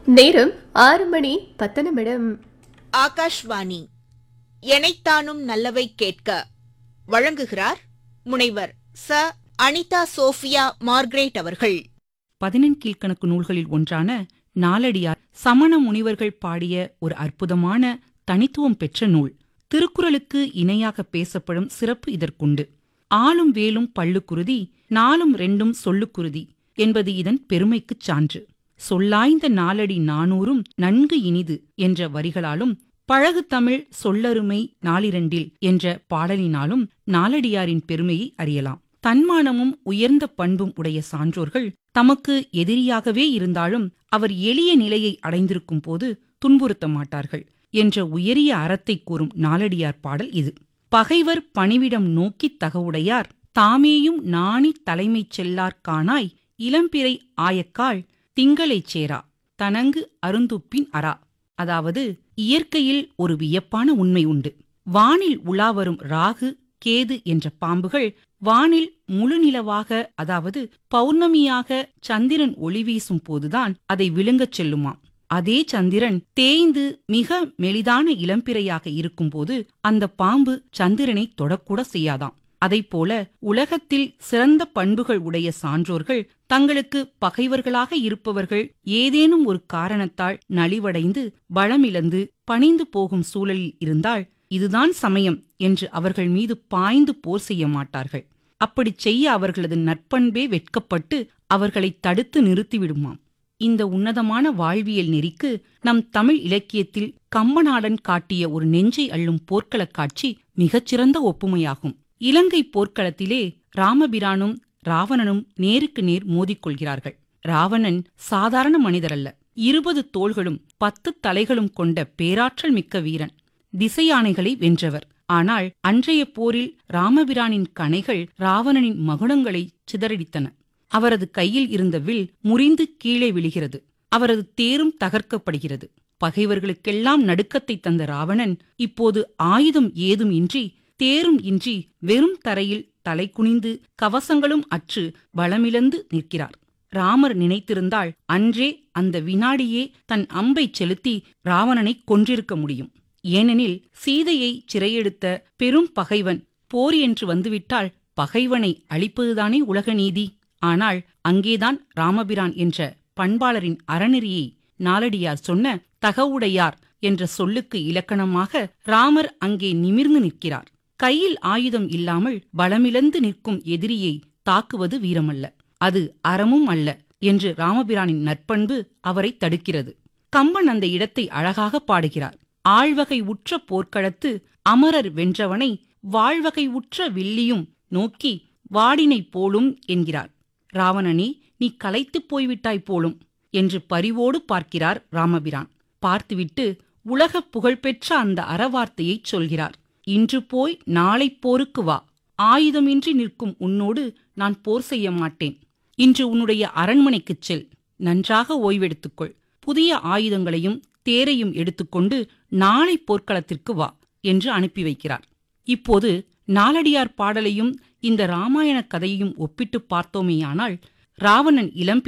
நேரம் ஆறு மணி பத்து நிமிடம் ஆகாஷ்வாணி எனைத்தானும் நல்லவை கேட்க வழங்குகிறார் முனைவர் ச அனிதா சோஃபியா மார்க்ரேட் அவர்கள் பதினெண் கீழ்க்கணக்கு நூல்களில் ஒன்றான நாலடியார் சமண முனிவர்கள் பாடிய ஒரு அற்புதமான தனித்துவம் பெற்ற நூல் திருக்குறளுக்கு இணையாக பேசப்படும் சிறப்பு இதற்குண்டு ஆளும் வேலும் பள்ளுக்குருதி நாலும் ரெண்டும் சொல்லுக்குருதி என்பது இதன் பெருமைக்குச் சான்று சொல்லாய்ந்த நாலடி நானூறும் நன்கு இனிது என்ற வரிகளாலும் பழகு தமிழ் சொல்லருமை நாளிரண்டில் என்ற பாடலினாலும் நாலடியாரின் பெருமையை அறியலாம் தன்மானமும் உயர்ந்த பண்பும் உடைய சான்றோர்கள் தமக்கு எதிரியாகவே இருந்தாலும் அவர் எளிய நிலையை அடைந்திருக்கும் போது துன்புறுத்த மாட்டார்கள் என்ற உயரிய அறத்தை கூறும் நாலடியார் பாடல் இது பகைவர் பணிவிடம் நோக்கித் தகவுடையார் தாமேயும் நாணி தலைமைச் செல்லார் காணாய் இளம்பிறை ஆயக்காள் திங்களைச் சேரா தனங்கு அருந்துப்பின் அரா அதாவது இயற்கையில் ஒரு வியப்பான உண்மை உண்டு வானில் உலாவரும் ராகு கேது என்ற பாம்புகள் வானில் முழுநிலவாக அதாவது பௌர்ணமியாக சந்திரன் ஒளி வீசும் போதுதான் அதை விழுங்கச் செல்லுமாம் அதே சந்திரன் தேய்ந்து மிக மெலிதான இளம்பிறையாக இருக்கும்போது அந்த பாம்பு சந்திரனை தொடக்கூட செய்யாதாம் அதைப்போல உலகத்தில் சிறந்த பண்புகள் உடைய சான்றோர்கள் தங்களுக்கு பகைவர்களாக இருப்பவர்கள் ஏதேனும் ஒரு காரணத்தால் நலிவடைந்து பலமிழந்து பணிந்து போகும் சூழலில் இருந்தால் இதுதான் சமயம் என்று அவர்கள் மீது பாய்ந்து போர் செய்ய மாட்டார்கள் அப்படிச் செய்ய அவர்களது நற்பண்பே வெட்கப்பட்டு அவர்களை தடுத்து நிறுத்திவிடுமாம் இந்த உன்னதமான வாழ்வியல் நெறிக்கு நம் தமிழ் இலக்கியத்தில் கம்பநாடன் காட்டிய ஒரு நெஞ்சை அள்ளும் போர்க்களக் காட்சி மிகச்சிறந்த ஒப்புமையாகும் இலங்கை போர்க்களத்திலே ராமபிரானும் ராவணனும் நேருக்கு நேர் மோதிக்கொள்கிறார்கள் ராவணன் சாதாரண மனிதரல்ல இருபது தோள்களும் பத்து தலைகளும் கொண்ட பேராற்றல் மிக்க வீரன் திசையானைகளை வென்றவர் ஆனால் அன்றைய போரில் ராமபிரானின் கணைகள் ராவணனின் மகுடங்களை சிதறடித்தன அவரது கையில் இருந்த வில் முறிந்து கீழே விழுகிறது அவரது தேரும் தகர்க்கப்படுகிறது பகைவர்களுக்கெல்லாம் நடுக்கத்தை தந்த ராவணன் இப்போது ஆயுதம் ஏதும் இன்றி தேரும் இன்றி வெறும் தரையில் தலை குனிந்து கவசங்களும் அற்று பலமிழந்து நிற்கிறார் ராமர் நினைத்திருந்தால் அன்றே அந்த வினாடியே தன் அம்பை செலுத்தி ராவணனை கொன்றிருக்க முடியும் ஏனெனில் சீதையை சிறையெடுத்த பெரும் பகைவன் போர் என்று வந்துவிட்டால் பகைவனை அழிப்பதுதானே உலக நீதி ஆனால் அங்கேதான் ராமபிரான் என்ற பண்பாளரின் அறநெறியை நாலடியார் சொன்ன தகவுடையார் என்ற சொல்லுக்கு இலக்கணமாக ராமர் அங்கே நிமிர்ந்து நிற்கிறார் கையில் ஆயுதம் இல்லாமல் பலமிழந்து நிற்கும் எதிரியை தாக்குவது வீரமல்ல அது அறமும் அல்ல என்று ராமபிரானின் நற்பண்பு அவரை தடுக்கிறது கம்பன் அந்த இடத்தை அழகாக பாடுகிறார் ஆழ்வகை உற்ற போர்க்களத்து அமரர் வென்றவனை வாழ்வகை உற்ற வில்லியும் நோக்கி வாடினை போலும் என்கிறார் ராவணனே நீ களைத்துப் போய்விட்டாய் போலும் என்று பரிவோடு பார்க்கிறார் ராமபிரான் பார்த்துவிட்டு உலகப் புகழ்பெற்ற அந்த அறவார்த்தையைச் சொல்கிறார் இன்று போய் நாளை போருக்கு வா ஆயுதமின்றி நிற்கும் உன்னோடு நான் போர் செய்ய மாட்டேன் இன்று உன்னுடைய அரண்மனைக்குச் செல் நன்றாக ஓய்வெடுத்துக்கொள் புதிய ஆயுதங்களையும் தேரையும் எடுத்துக்கொண்டு நாளை போர்க்களத்திற்கு வா என்று அனுப்பி வைக்கிறார் இப்போது நாலடியார் பாடலையும் இந்த ராமாயண கதையையும் ஒப்பிட்டு பார்த்தோமேயானால் ராவணன் இளம்பெ